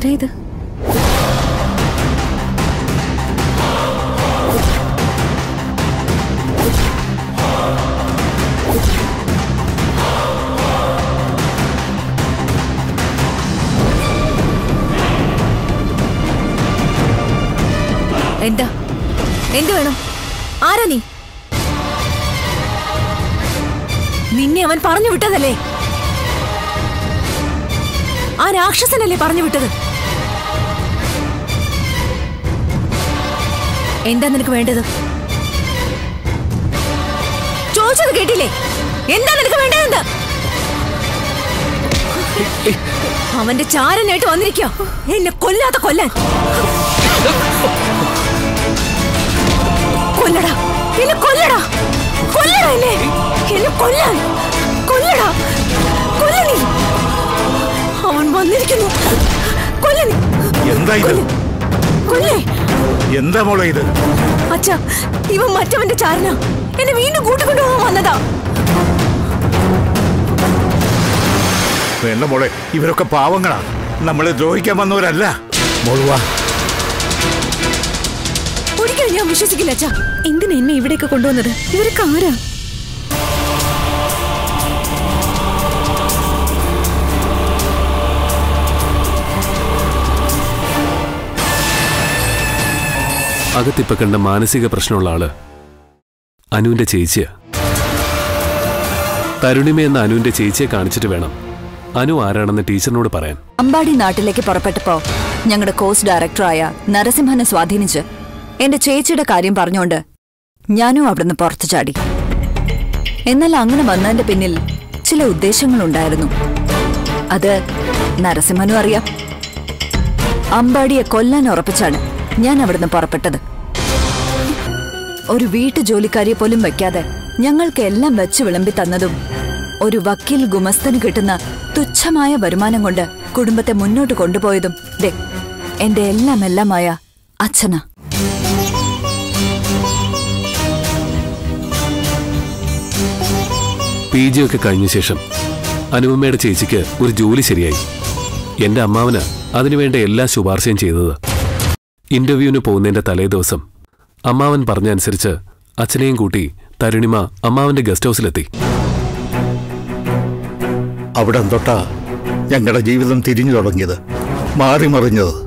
ആരാ ഇത് എന്താ എന്ത് വേണം ആരാ നീ നിന്നെ അവൻ പറഞ്ഞു വിട്ടതല്ലേ ആ രാക്ഷസനല്ലേ പറഞ്ഞു വിട്ടത് എന്താ നിനക്ക് വേണ്ടത് ചോദിച്ചത് കേട്ടില്ലേ എന്താ നിനക്ക് വേണ്ടതെന്ന് അവന്റെ ചാരനായിട്ട് വന്നിരിക്കോ എന്നെ കൊല്ലാത്ത കൊല്ലാൻ കൊല്ലടാ എന്നെ കൊല്ലടാ കൊല്ലടാ എന്നെ എന്നെ കൊല്ലാൻ കൊല്ലടാ കൊല്ല നീ അവൻ വന്നിരിക്കുന്നു കൊല്ല നീ എന്താ ഇത് കൊല്ലേ എന്താ മോളെ ഇത് അച്ഛ ഇവൻ മറ്റവന്റെ ചാരന എന്നെ വീണ്ടും കൂട്ടിക്കൊണ്ടുപോകാൻ വന്നതാ വേണ്ട മോളെ ഇവരൊക്കെ പാവങ്ങളാ നമ്മളെ ദ്രോഹിക്കാൻ വന്നവരല്ല മോളുവാ ഒരിക്കലും ഞാൻ വിശ്വസിക്കില്ല അച്ഛ എന്തിനാ എന്നെ ഇവിടേക്ക് കൊണ്ടുവന്നത് ഇവരൊക്കെ ആരാ അകത്തിപ്പ കണ്ട മാനസിക പ്രശ്നമുള്ള ആള് അനുവിന്റെ ചേച്ചിയാ തരുണിമ എന്ന അനുവിന്റെ ചേച്ചിയെ കാണിച്ചിട്ട് വേണം അനു ആരാണെന്ന് ടീച്ചറിനോട് പറയാൻ അമ്പാടി നാട്ടിലേക്ക് പുറപ്പെട്ടപ്പോ ഞങ്ങളുടെ കോഴ്സ് ഡയറക്ടറായ നരസിംഹനെ സ്വാധീനിച്ച് എന്റെ ചേച്ചിയുടെ കാര്യം പറഞ്ഞുകൊണ്ട് ഞാനും അവിടുന്ന് പുറത്തു ചാടി എന്നാൽ അങ്ങനെ വന്നതിന്റെ പിന്നിൽ ചില ഉദ്ദേശങ്ങളുണ്ടായിരുന്നു അത് നരസിംഹനും അറിയാം അമ്പാടിയെ കൊല്ലാൻ ഉറപ്പിച്ചാണ് ഞാൻ അവിടുന്ന് പുറപ്പെട്ടത് ഒരു വീട്ടു ജോലിക്കാരിയെ പോലും വെക്കാതെ ഞങ്ങൾക്ക് എല്ലാം വെച്ച് വിളമ്പി തന്നതും ഒരു വക്കീൽ ഗുമസ്തന് കിട്ടുന്ന തുച്ഛമായ വരുമാനം കൊണ്ട് കുടുംബത്തെ മുന്നോട്ട് കൊണ്ടുപോയതും ദേ എന്റെ എല്ലാം എല്ലാമായ അച്ഛനാ പി ജി ഒക്കെ കഴിഞ്ഞ ശേഷം അനുപമയുടെ ചേച്ചിക്ക് ഒരു ജോലി ശരിയായി എന്റെ അമ്മാവന് അതിനുവേണ്ട എല്ലാ ശുപാർശയും ചെയ്തത് ഇന്റർവ്യൂവിന് പോകുന്നതിന്റെ തലേ ദിവസം അമ്മാവൻ പറഞ്ഞ അനുസരിച്ച് അച്ഛനെയും കൂട്ടി തരുണിമ അമ്മാവന്റെ ഗസ്റ്റ് ഹൗസിലെത്തി അവിടെ തൊട്ടാ ഞങ്ങളുടെ ജീവിതം തിരിഞ്ഞു തുടങ്ങിയത് മാറി മറിഞ്ഞത്